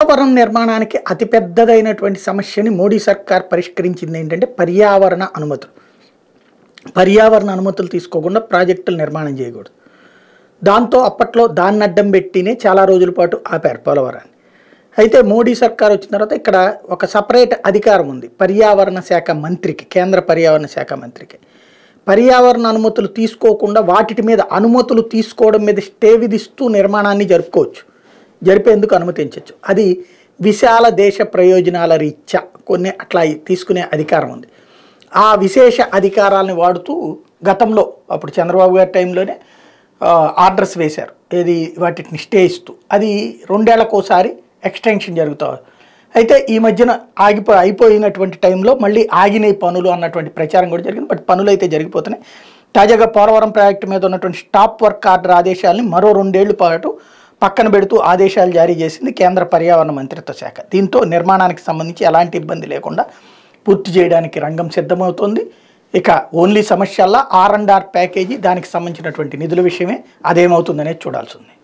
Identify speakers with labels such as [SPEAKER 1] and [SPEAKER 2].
[SPEAKER 1] పోలవరం నిర్మాణానికి అతిపెద్దదైనటువంటి సమస్యని మోడీ సర్కార్ పరిష్కరించింది ఏంటంటే పర్యావరణ అనుమతులు పర్యావరణ అనుమతులు తీసుకోకుండా ప్రాజెక్టులు నిర్మాణం చేయకూడదు దాంతో అప్పట్లో దాన్ని అడ్డం పెట్టినే చాలా రోజుల పాటు ఆపారు పోలవరాన్ని అయితే మోడీ సర్కార్ వచ్చిన తర్వాత ఇక్కడ ఒక సపరేట్ అధికారం ఉంది పర్యావరణ శాఖ మంత్రికి కేంద్ర పర్యావరణ శాఖ మంత్రికి పర్యావరణ అనుమతులు తీసుకోకుండా వాటి మీద అనుమతులు తీసుకోవడం మీద స్టే విధిస్తూ నిర్మాణాన్ని జరుపుకోవచ్చు జరిపేందుకు అనుమతించవచ్చు అది విశాల దేశ ప్రయోజనాల రీత్యా కొన్ని అట్లా తీసుకునే అధికారం ఉంది ఆ విశేష అధికారాలను వాడుతూ గతంలో అప్పుడు చంద్రబాబు గారి టైంలోనే ఆ, ఆర్డర్స్ వేశారు ఏది వాటిని స్టే ఇస్తూ అది రెండేళ్లకోసారి ఎక్స్టెన్షన్ జరుగుతా అయితే ఈ మధ్యన ఆగిపో అయిపోయినటువంటి టైంలో మళ్ళీ ఆగినాయి పనులు అన్నటువంటి ప్రచారం కూడా జరిగింది బట్ పనులు అయితే జరిగిపోతున్నాయి తాజాగా పోలవరం ప్రాజెక్టు మీద ఉన్నటువంటి స్టాప్ వర్క్ ఆర్డర్ ఆదేశాలని మరో రెండేళ్ల పాటు పక్కన పెడుతూ ఆదేశాలు జారీ చేసింది కేంద్ర పర్యావరణ మంత్రిత్వ శాఖ దీంతో నిర్మాణానికి సంబంధించి ఎలాంటి ఇబ్బంది లేకుండా పూర్తి చేయడానికి రంగం సిద్ధమవుతోంది ఇక ఓన్లీ సమస్యల్లా ఆర్ అండ్ ఆర్ ప్యాకేజీ దానికి సంబంధించినటువంటి నిధుల విషయమే అదేమవుతుందనేది చూడాల్సి ఉంది